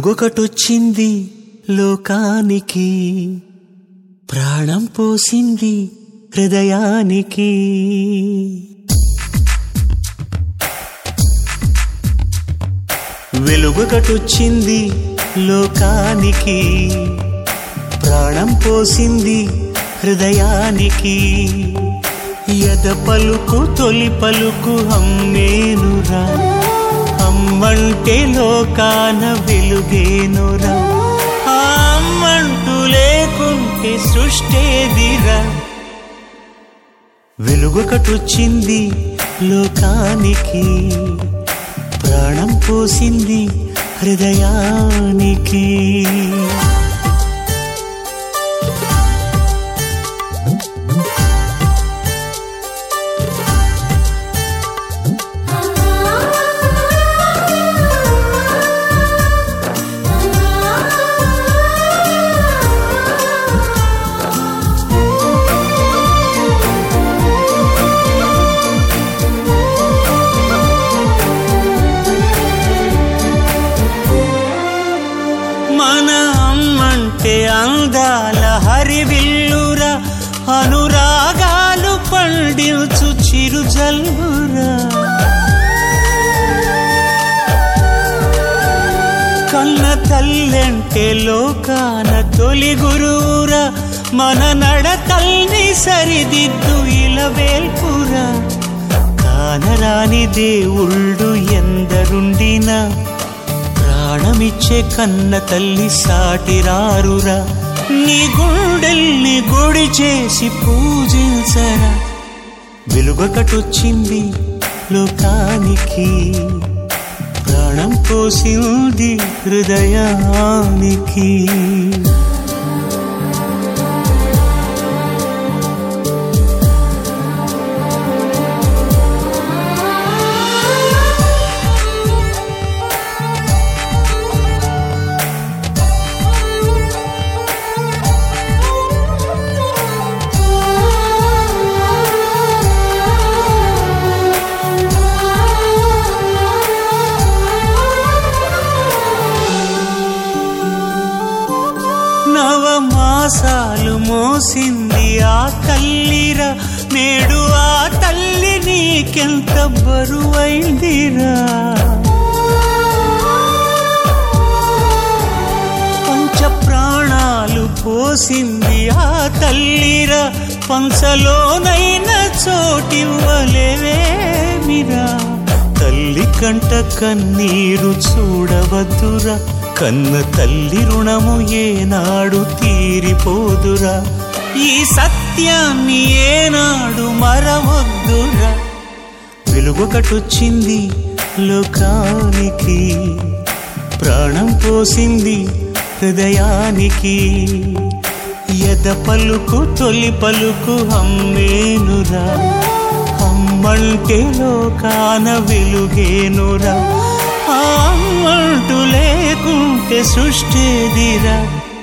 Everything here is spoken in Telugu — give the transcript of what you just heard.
వెలుగొకటొచ్చింది లోకానికి ప్రాణం పోసింది హృదయానికి వెలుగొకటొచ్చింది లోకానికి ప్రాణం పోసింది హృదయానికి ఎద పలుకు తొలి పలుకు అమ్మేనురా అమ్మంటే లోకాన వెలుగేనురా ఆ అమ్మంటూ లేకుంటే సృష్టేదిరా వెలుగొకటొచ్చింది లోకానికి ప్రాణం పోసింది హృదయానికి మన అమ్మంటే అందాల హరివిల్లురా అనురాగాలు పండించు చిరుజల్లురా కన్న తల్లంటే లోకాన తొలి గురువురా మన నడతల్ని సరిదిద్దు ఇలవేల్పురా కానరాని దేవుళ్ళు ఎందరుండినా ప్రాణమిచ్చే కన్న తల్లి సాటిరారురా నీ గుండెల్ని గుడి చేసి పూజించరా వెలుగొకటొచ్చింది లోకానికి ప్రాణం పోసింది హృదయానికి నవమాసాలు మోసింది ఆ తల్లిరా నేడు ఆ తల్లి నీకెంత బరువైందిరా పంచ ప్రాణాలు పోసింది ఆ తల్లిరా పంచలోనైన చోటివ్వలేవేమిరా తల్లి కంట కన్నీరు చూడవద్దురా కన్న తల్లి రుణము ఏనాడు తీరిపోదురా ఈ సత్యాన్ని ఏనాడు మరవద్దురా వెలుగొకటొచ్చింది లోకానికి ప్రాణం పోసింది హృదయానికి ఎద పలుకు తొలి పలుకు అమ్మేనురా అమ్మంటే లోకాన వెలుగేనురా ఆ అమ్మంటూ లేకుంటే సృష్టిదిరా